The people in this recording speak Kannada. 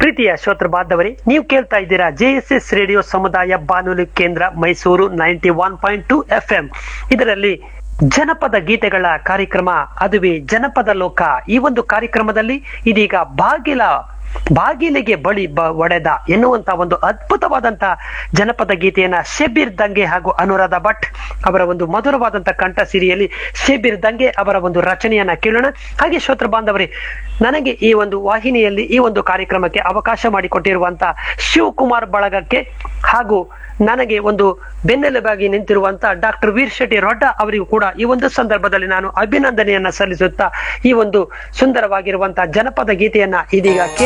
ಪ್ರೀತಿಯ ಶ್ರೋತೃ ಬಾಂಧವರೇ ನೀವು ಕೇಳ್ತಾ ಇದ್ದೀರಾ ಜೆಎಸ್ಎಸ್ ರೇಡಿಯೋ ಸಮುದಾಯ ಬಾನುಲಿ ಕೇಂದ್ರ Mysuru ninety one point two F M ಇದರಲ್ಲಿ ಜನಪದ ಗೀತೆಗಳ ಕಾರ್ಯಕ್ರಮ ಅದುವೇ ಜನಪದ ಲೋಕ ಈ ಒಂದು ಕಾರ್ಯಕ್ರಮದಲ್ಲಿ ಇದೀಗ ಬಾಗಿಲ ಬಾಗಿಲಿಗೆ ಬಳಿ ಬ ಒಡೆದ ಎನ್ನುವಂತ ಒಂದು ಅದ್ಭುತವಾದಂತ ಜನಪದ ಗೀತೆಯನ್ನ ಶೆಬೀರ್ ದಂಗೆ ಹಾಗೂ ಅನುರಾಧ ಭಟ್ ಅವರ ಒಂದು ಮಧುರವಾದಂತ ಕಂಠ ಸಿರಿಯಲ್ಲಿ ಶೆಬೀರ್ ದಂಗೆ ಅವರ ಒಂದು ರಚನೆಯನ್ನ ಕೇಳೋಣ ಹಾಗೆ ಶ್ರೋತೃ ಬಾಂಧವರೇ ನನಗೆ ಈ ಒಂದು ವಾಹಿನಿಯಲ್ಲಿ ಈ ಒಂದು ಕಾರ್ಯಕ್ರಮಕ್ಕೆ ಅವಕಾಶ ಮಾಡಿಕೊಟ್ಟಿರುವಂತ ಶಿವಕುಮಾರ್ ಬಳಗಕ್ಕೆ ಹಾಗೂ ನನಗೆ ಒಂದು ಬೆನ್ನೆಲುಬಾಗಿ ನಿಂತಿರುವಂತ ಡಾಕ್ಟರ್ ವೀರ್ ಶೆಟ್ಟಿ ರೊಡ್ಡ ಅವರಿಗೂ ಕೂಡ ಈ ಒಂದು ಸಂದರ್ಭದಲ್ಲಿ ನಾನು ಅಭಿನಂದನೆಯನ್ನ ಸಲ್ಲಿಸುತ್ತಾ ಈ ಒಂದು ಸುಂದರವಾಗಿರುವಂತಹ ಜನಪದ ಗೀತೆಯನ್ನ ಇದೀಗ